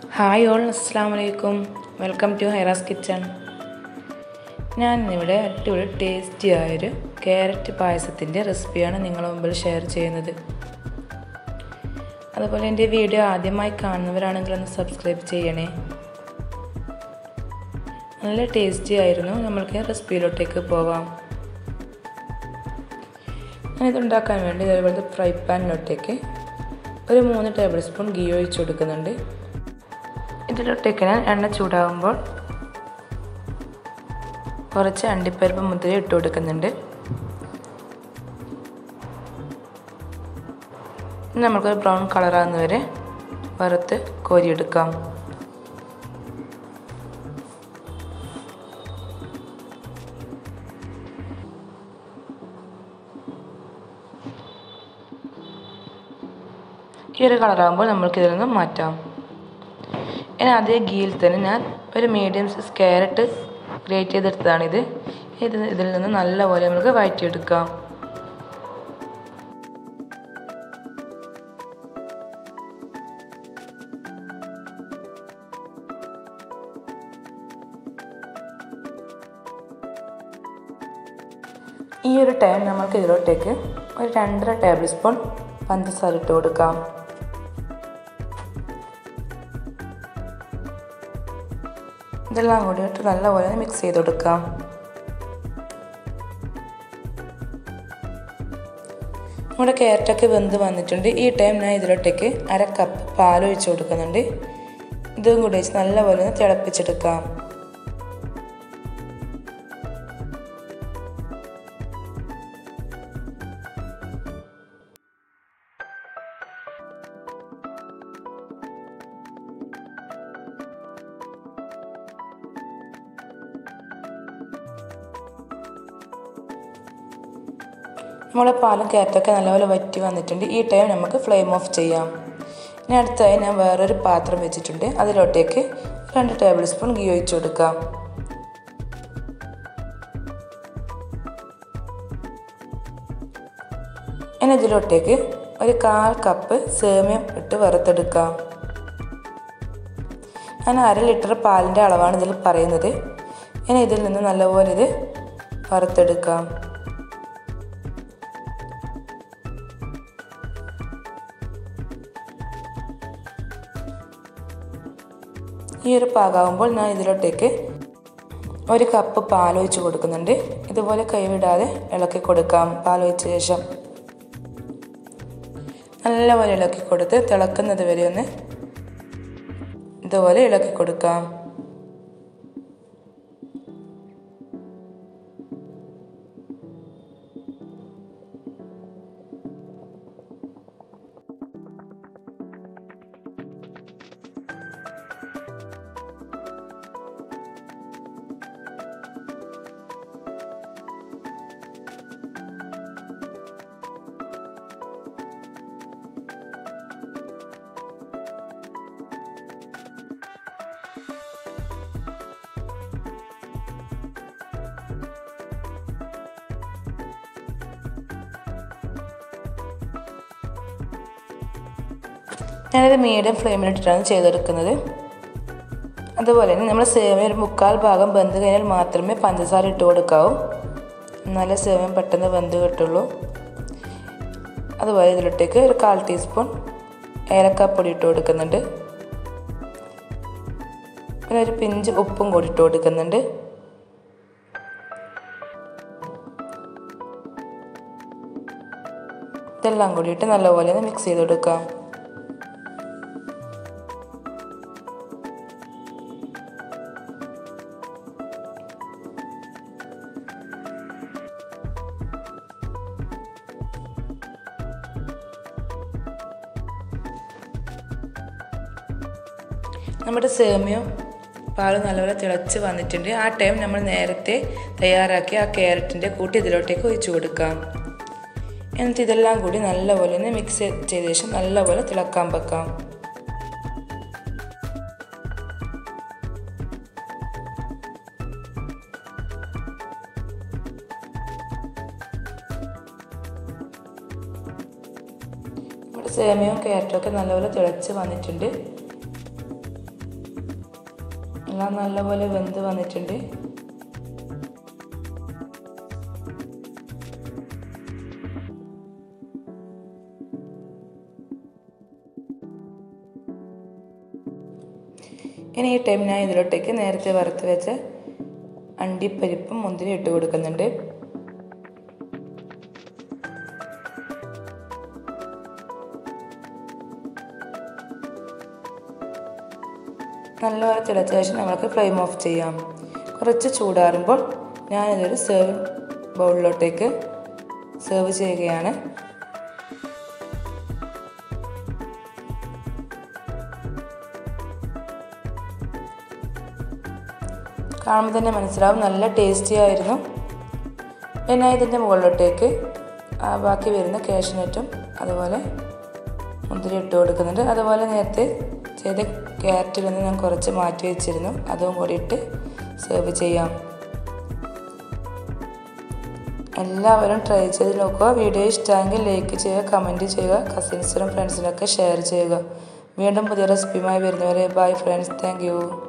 hi all അസ്സാം വലൈക്കും welcome to ഹൈറാസ് kitchen ഞാൻ ഇന്നിവിടെ അടിപൊളി ടേസ്റ്റി ആയൊരു ക്യാരറ്റ് പായസത്തിൻ്റെ റെസിപ്പിയാണ് നിങ്ങളുടെ മുമ്പിൽ ഷെയർ ചെയ്യുന്നത് അതുപോലെ എൻ്റെ വീഡിയോ ആദ്യമായി കാണുന്നവരാണെങ്കിൽ ഒന്ന് സബ്സ്ക്രൈബ് ചെയ്യണേ നല്ല ടേസ്റ്റി ആയിരുന്നു നമ്മൾക്ക് റെസിപ്പിയിലോട്ടേക്ക് പോവാം ഞാനിതുണ്ടാക്കാൻ വേണ്ടി ഇതേപോലത്തെ ഫ്രൈ പാനിലോട്ടേക്ക് ഒരു മൂന്ന് ടേബിൾ സ്പൂൺ ഗീ ഒഴിച്ച് കൊടുക്കുന്നുണ്ട് ഇതിലോട്ടേക്ക് ഞാൻ എണ്ണ ചൂടാകുമ്പോൾ കുറച്ച് അണ്ടിപ്പരിപ്പ് മുദ്ര ഇട്ട് കൊടുക്കുന്നുണ്ട് നമുക്കൊരു ബ്രൗൺ കളറാകുന്ന വരെ വറുത്ത് കോരിയെടുക്കാം ഈ ഒരു കളറാകുമ്പോൾ നമ്മൾക്ക് ഇതിൽ നിന്ന് മാറ്റാം ഇനി അതേ ഗീയിൽ തന്നെ ഞാൻ ഒരു മീഡിയം സൈസ് ക്യാരറ്റ് ഗ്രേറ്റ് ചെയ്തെടുത്തതാണിത് ഇത് ഇതിൽ നിന്ന് നല്ലപോലെ നമുക്ക് വഴറ്റിയെടുക്കാം ഈ ഒരു ടൈം നമുക്ക് ഇതിലോട്ടേക്ക് ഒരു രണ്ടര ടേബിൾ സ്പൂൺ പഞ്ചസാര ഇട്ട് കൊടുക്കാം ഇതെല്ലാം കൂടി ഇട്ട് നല്ലപോലെ മിക്സ് ചെയ്ത് കൊടുക്കാം നമ്മുടെ ക്യാരറ്റൊക്കെ വെന്ത് വന്നിട്ടുണ്ട് ഈ ടൈം ഞാൻ ഇതിലോട്ടേക്ക് അര കപ്പ് പാൽ ഒഴിച്ച് കൊടുക്കുന്നുണ്ട് ഇതും കൂടി വെച്ച് നല്ലപോലെ ഒന്ന് തിളപ്പിച്ചെടുക്കാം നമ്മളെ പാലും ക്യാരറ്റൊക്കെ നല്ലപോലെ വറ്റി വന്നിട്ടുണ്ട് ഈ ടൈം നമുക്ക് ഫ്ലെയിം ഓഫ് ചെയ്യാം ഇനി അടുത്തായി ഞാൻ വേറൊരു പാത്രം വെച്ചിട്ടുണ്ട് അതിലോട്ടേക്ക് രണ്ട് ടേബിൾ സ്പൂൺ ഗീ ഒഴിച്ചു കൊടുക്കാം ഇനി ഇതിലോട്ടേക്ക് ഒരു കാൽ കപ്പ് സേമിയം ഇട്ട് വറുത്തെടുക്കാം ഞാൻ അര ലിറ്റർ പാലിൻ്റെ അളവാണ് ഇതിൽ പറയുന്നത് ഇനി ഇതിൽ നിന്ന് നല്ലപോലെ ഇത് വറുത്തെടുക്കാം ഈ ഒരു പാകാകുമ്പോൾ ഞാൻ ഇതിലോട്ടേക്ക് ഒരു കപ്പ് പാൽ ഒഴിച്ച് കൊടുക്കുന്നുണ്ട് ഇതുപോലെ കൈവിടാതെ ഇളക്കി കൊടുക്കാം പാൽ ഒഴിച്ച ശേഷം നല്ലപോലെ ഇളക്കി കൊടുത്ത് തിളക്കുന്നത് വരെ ഒന്ന് ഇതുപോലെ ഇളക്കി കൊടുക്കാം ഞാനിത് മീഡിയം ഫ്ലെയിമിലിട്ടിട്ടാണ് ചെയ്തെടുക്കുന്നത് അതുപോലെ തന്നെ നമ്മൾ സേമിയ ഒരു മുക്കാൽ ഭാഗം വെന്ത് കഴിഞ്ഞാൽ മാത്രമേ പഞ്ചസാര ഇട്ട് കൊടുക്കാവൂ എന്നാലേ സേമിയം പെട്ടെന്ന് വെന്ത് കിട്ടുള്ളൂ അതുപോലെ ഇതിലിട്ടേക്ക് ഒരു കാൽ ടീസ്പൂൺ ഏലക്കാപ്പൊടി ഇട്ട് കൊടുക്കുന്നുണ്ട് പിന്നെ ഒരു പിഞ്ച് ഉപ്പും കൂടി ഇട്ട് കൊടുക്കുന്നുണ്ട് ഇതെല്ലാം കൂടിയിട്ട് നല്ലപോലെ ഒന്ന് മിക്സ് ചെയ്ത് കൊടുക്കാം നമ്മുടെ സേമിയോ പാൽ നല്ലപോലെ തിളച്ച് വന്നിട്ടുണ്ട് ആ ടൈം നമ്മൾ നേരത്തെ തയ്യാറാക്കിയ ആ ക്യാരറ്റിൻ്റെ കൂട്ടി ഇതിലോട്ടേക്ക് ഒഴിച്ചു കൊടുക്കാം എന്നിട്ട് ഇതെല്ലാം കൂടി നല്ലപോലെ ഒന്ന് മിക്സ് ചെയ്ത ശേഷം നല്ലപോലെ തിളക്കാൻ വെക്കാം നമ്മുടെ സേമിയവും ക്യാരറ്റും ഒക്കെ നല്ലപോലെ തിളച്ച് വന്നിട്ടുണ്ട് എല്ലാം നല്ലപോലെ വെന്ത് വന്നിട്ടുണ്ട് ഇനി ഈ ടൈം ഞാൻ ഇതിലോട്ടേക്ക് നേരത്തെ വറുത്ത് വെച്ച അണ്ടിപ്പരിപ്പും മുന്തിരി ഇട്ട് കൊടുക്കുന്നുണ്ട് നല്ലപോലെ തിളച്ച ശേഷം നമുക്ക് ഫ്ലെയിം ഓഫ് ചെയ്യാം കുറച്ച് ചൂടാറുമ്പോൾ ഞാനിതൊരു സെർവ് ബൗളിലോട്ടേക്ക് സെർവ് ചെയ്യുകയാണ് കാണുമ്പോൾ തന്നെ മനസ്സിലാവും നല്ല ടേസ്റ്റി ആയിരുന്നു പിന്നെ ഇതിൻ്റെ മുകളിലോട്ടേക്ക് ബാക്കി വരുന്ന കാഷ്നട്ടും അതുപോലെ മുന്തിരി ഇട്ട് കൊടുക്കുന്നുണ്ട് അതുപോലെ നേരത്തെ ചെയ്ത ക്യാരറ്റിൽ നിന്ന് ഞാൻ കുറച്ച് മാറ്റി വെച്ചിരുന്നു അതും കൂടി ഇട്ട് സെർവ് ചെയ്യാം എല്ലാവരും ട്രൈ ചെയ്ത് നോക്കുക വീഡിയോ ഇഷ്ടമെങ്കിൽ ലൈക്ക് ചെയ്യുക കമൻറ്റ് ചെയ്യുക കസിൻസിനും ഫ്രണ്ട്സിനൊക്കെ ഷെയർ ചെയ്യുക വീണ്ടും പുതിയ റെസിപ്പിയുമായി വരുന്നവരെ ബൈ ഫ്രണ്ട്സ് താങ്ക്